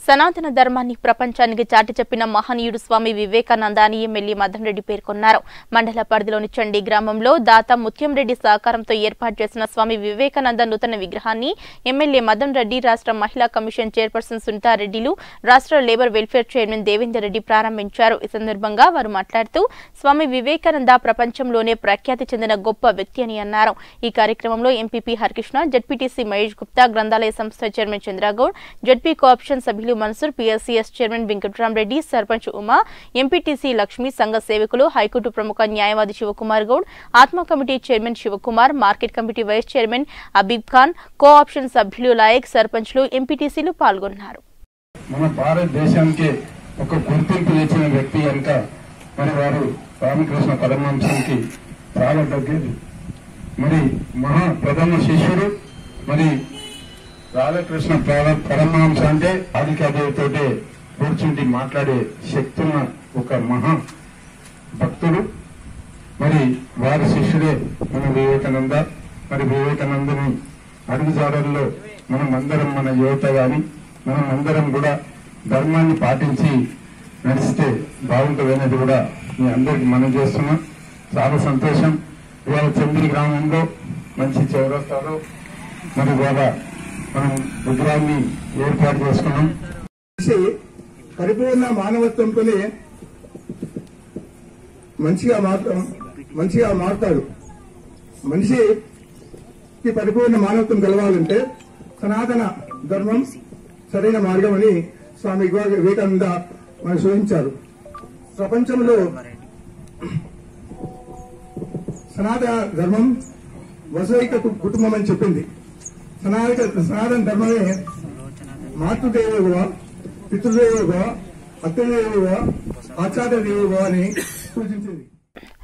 సనాతన ధర్మాన్ని ప్రపంచానికి చాటి చెప్పిన మహనీయుడు స్వామి వివేకానంద అని ఎమ్మెల్యే మదన్ రెడ్డి పేర్కొన్నారు మండల పరిధిలోని చండీ గ్రామంలో దాత ముత్యంరెడ్డి సహకారంతో ఏర్పాటు చేసిన స్వామి వివేకానంద నూతన విగ్రహాన్ని ఎమ్మెల్యే మదన్ రెడ్డి రాష్ట్ర మహిళా కమిషన్ చైర్పర్సన్ సునీతారెడ్డిలు రాష్ట్ర labour welfare chairman Devender Reddy ప్రారంభించారు ఈ సందర్భంగా వారు మాట్లాడుతూ స్వామి వివేకానంద ప్రపంచంలోనే ప్రఖ్యాతి చెందిన గొప్ప వ్యక్తి అని అన్నారు ఈ కార్యక్రమంలో ఎంపీపీ హరికృష్ణ జడ్పీటీసీ మహేష్ గుప్తా గ్రంథాలయ సంస్థ చైర్మన్ చంద్రగౌడ్ జడ్పీ కోఆప్షన్ సభ్యులు Mansoor PSCS chairman Venkatramareddy sarpanch Uma MPTC Lakshmi సంఘ సేవకులు హైకోర్టు ప్రముఖ న్యాయవాది Shivakumar Goud ATMA committee chairman Shivakumar market committee vice chairman Abeeb Khan cooption సభ్యులు లాయక్ సర్పంచ్లు ఎంపీటీసీలు పాల్గొన్నారు మన భారతదేశానికి ఒక గుర్తింపు తెచ్చిన వ్యక్తి కనుక మరి వారు రామకృష్ణ పరమహంసంకి చాలా దగ్గర మరి మహా ప్రథమ శిష్యుడు మరి రాధాకృష్ణ పర- పరమహంస అంటే ఆదికాదేవితోటే కూర్చుండి మాట్లాడే శక్తి ఉన్న ఒక మహా భక్తుడు మరి వారి శిష్యుడే మన వివేకానంద మరి వివేకానందని అడుగుజాడల్లో మనం అందరం మన యువత గాని మనం అందరం కూడా ధర్మాన్ని పాటించి నడిస్తే బాగుంటుంది అనేది కూడా మీ అందరికి మనం చేస్తున్నాం చాలా సంతోషం ఇవాళ చంద్రి గ్రామంలో మంచి చౌరస్తాలో మరి ఇవాళ మనం విగ్రహాన్ని ఏర్పాటు చేసుకున్నాం మనిషి పరిపూర్ణ మానవత్వంతోనే మంచిగా మాత్రం మంచిగా మారుతాడు మనిషికి పరిపూర్ణ మానవత్వం కలవాలంటే సనాతన ధర్మం సరైన మార్గం అని స్వామి వివేక- వివేకానంద మనకు సూచించారు ప్రపంచంలో సనాతన ధర్మం వసైక కు- కుటుంబం అని చెప్పింది సనాతన సనాతన ధర్మమే మాతృదేవోభవ పితృదేవోభవ అత్తదేవోభవ ఆచార్య దేవోభవ అని సూచించింది